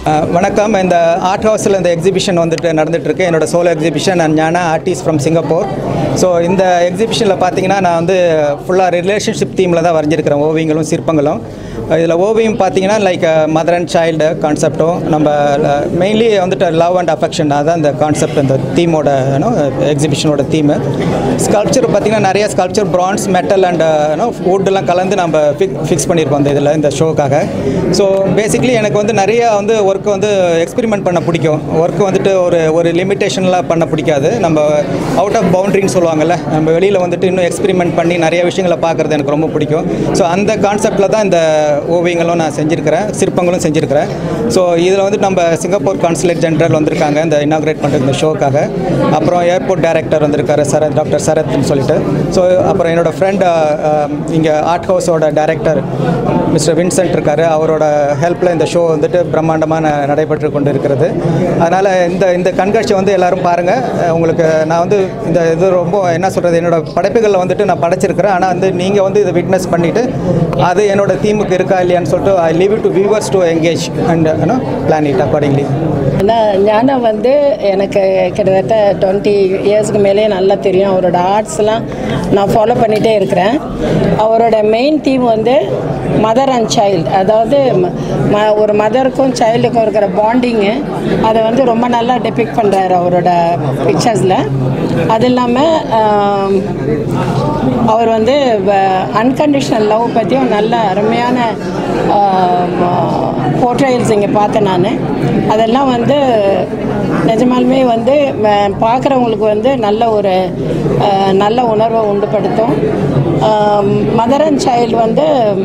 அஹ் வணக்கம் இந்த ஆர்ட் ஹவுஸில் இந்த எக்ஸிபிஷன் வந்துட்டு நடந்துகிட்ருக்கு என்னோட சோலோ எக்ஸிபிஷன் நான் Gnana artist from Singapore so இந்த எக்ஸிபிஷனில் பார்த்தீங்கன்னா நான் வந்து ஃபுல்லாக ரிலேஷன்ஷிப் தீமில் தான் வரைஞ்சிருக்கிறேன் ஓவியங்களும் சிற்பங்களும் இதில் ஓவியம் பார்த்தீங்கன்னா லைக் மதர் அண்ட் சைல்டு கான்செப்டும் நம்ம மெயின்லி வந்துட்டு லவ் அண்ட் அஃபெக்ஷன் அதான் இந்த கான்செப்ட் இந்த தீமோட எக்ஸிபிஷனோட தீமு ஸ்கல்ப்சர் பார்த்தீங்கன்னா நிறைய ஸ்கல்ப்சர் பிரான்ஸ் மெட்டல் அண்ட் வுட்டெல்லாம் கலந்து நம்ம ஃபிக்ஸ் பண்ணியிருக்கோம் இந்த இதில் இந்த ஷோக்காக ஸோ பேசிக்லி எனக்கு வந்து நிறைய வந்து ஒர்க் வந்து எக்ஸ்பெரிமெண்ட் பண்ண பிடிக்கும் ஒர்க் வந்துட்டு ஒரு ஒரு லிமிட்டேஷன்லாம் பண்ண பிடிக்காது நம்ம அவுட் ஆஃப் பவுண்ட்ரின்னு சொல்லுவாங்கல்ல நம்ம வெளியில் வந்துட்டு இன்னும் எக்ஸ்பெரிமெண்ட் பண்ணி நிறைய விஷயங்களை பார்க்குறது எனக்கு ரொம்ப பிடிக்கும் ஸோ அந்த கான்செப்டில் தான் இந்த ஓவியங்களும் நான் செஞ்சுருக்கிறேன் சிற்பங்களும் செஞ்சுருக்கிறேன் ஸோ இதில் வந்து நம்ம சிங்கப்பூர் கான்சுலேட் ஜென்ரல் வந்திருக்காங்க இந்த இனாக்ரேட் பண்ணுற இந்த ஷோக்காக அப்புறம் ஏர்போர்ட் டைரக்டர் வந்திருக்காரு சரத் டாக்டர் சரத்னு சொல்லிட்டு ஸோ அப்புறம் என்னோட ஃப்ரெண்ட் இங்கே ஆர்ட் ஹவுஸோட டைரக்டர் மிஸ்டர் வின்சென்ட் இருக்காரு அவரோட ஹெல்ப்பில் இந்த ஷோ வந்துட்டு பிரம்மாண்டமாக ந- நடைபெற்று கொண்டு இருக்கிறது அதனால் இந்த இந்த கண்காட்சி வந்து எல்லாரும் பாருங்கள் உங்களுக்கு நான் வந்து இந்த இது ரொம்ப என்ன சொல்கிறது என்னோட படைப்புகளில் வந்துட்டு நான் படைச்சிருக்கிறேன் ஆனால் வந்து நீங்கள் வந்து இதை விட்னஸ் பண்ணிவிட்டு அது என்னோட தீமுக்கு இருக்கா இல்லையான்னு சொல்லிட்டு I leave to viewers to engage and plan it accordingly நான் ஞானம் வந்து எனக்கு கிட்டத்தட்ட டுவெண்ட்டி இயர்ஸ்க்கு மேலே நல்லா தெரியும் அவரோட ஆர்ட்ஸ்லாம் நான் ஃபாலோ பண்ணிகிட்டே இருக்கிறேன் அவரோட மெயின் தீம் வந்து மதர் அண்ட் சைல்டு அதாவது ம- ம- ஒரு மதருக்கும் சைல்டுக்கும் இருக்கிற பாண்டிங்கு அதை வந்து ரொம்ப நல்லா டெபிக் பண்ணுறாரு அவரோட பிக்சர்ஸில் அது இல்லாமல் ஆம், அவர் வந்து அன்கண்டிஷனல் லவ் பற்றியும் நல்ல அருமையான போர்ட்ரைல்ஸ் இங்கே பார்த்தேன் நான் அதெல்லாம் வந்து நிஜமாலுமே வந்து பார்க்குறவங்களுக்கு வந்து நல்ல ஒரு அஹ், நல்ல உணர்வை உண்டுபடுத்தும் மதர் அண்ட் சைல்டு வந்து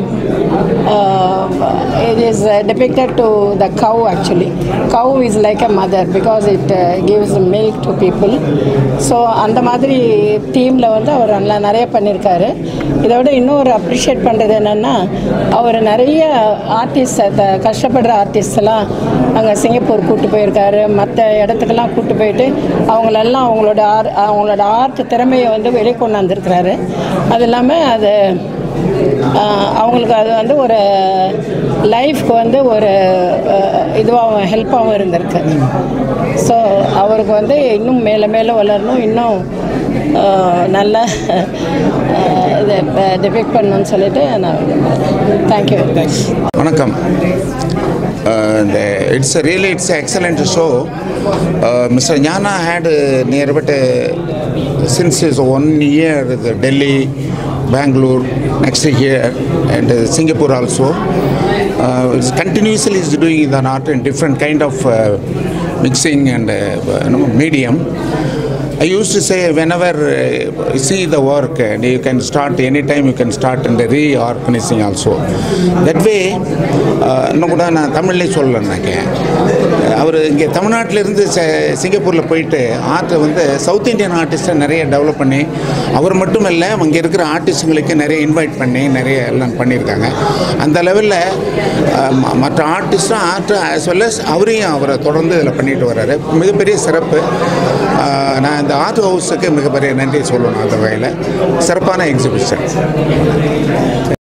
it is depicted to the cow actually cow is like a mother because it gives milk to people so அந்த மாதிரி தீமில் வந்து அவர் நல்லா நிறைய பண்ணியிருக்காரு இதை விட இன்னொரு அப்ரிஷியேட் பண்ணுறது என்னென்னா அவர் நிறைய ஆர்டிஸ்ட் கஷ்டப்படுற ஆர்டிஸ்ட் எல்லாம் அங்கே சிங்கப்பூர் கூட்டு போயிருக்காரு மற்ற இடத்துக்கெல்லாம் கூட்டு போயிட்டு அவங்களெல்லாம் அவங்களோட ஆர் அவங்களோட ஆர்ட் திறமையை வந்து வெளியே கொண்டாந்துருக்கிறாரு அது இல்லாமல் அது ஆஹ், அவங்களுக்கு அது வந்து ஒரு லைஃப்க்கு வந்து ஒரு இதுவாகவும் ஹெல்ப்பாகவும் இருந்திருக்கு ஸோ அவருக்கு வந்து இன்னும் மேலே மேலே வளரணும் இன்னும் ஆஹ், நல்லா ஆஹ், இதை டிபெக்ட் பண்ணணும்னு சொல்லிட்டு நான் தேங்க்யூ வணக்கம் இந்த it's really it's excellent show mister Gnana had near but since is one year Delhi Bangalore next here and Singapore also it's continuously is doing தன் art in different kind of mixing and medium I used to say whenever uh, you see the work and you can start anytime you can start in the reorganizing also. That way, uh, இன்னும் கூட நான் தமிழ்லேயே சொல்லலைன்னாக்க அவர் இங்கே தமிழ்நாட்டிலேருந்து சிங்கப்பூரில் போயிட்டு ஆர்ட்டை வந்து south Indian ஆர்டிஸ்ட்டை நிறைய டெவலப் பண்ணி அவர் மட்டும் இல்லை அங்கே இருக்கிற ஆர்டிஸ்ட்டுங்களுக்கு நிறைய இன்வைட் பண்ணி நிறைய எல்லாம் பண்ணியிருக்காங்க அந்த லெவலில் மற்ற ஆர்டிஸ்ட்டும் ஆர்ட் ஆஸ் வெல் அஸ் அவரையும் அவரை தொடர்ந்து இதில் பண்ணிட்டு வர்றாரு மிகப்பெரிய சிறப்பு ஆஹ் நான் இந்த ஆர்ட் ஹவுஸுக்கு மிகப்பெரிய நன்றி சொல்லணும் அந்த வகையில் சிறப்பான எக்ஸிபிஷன்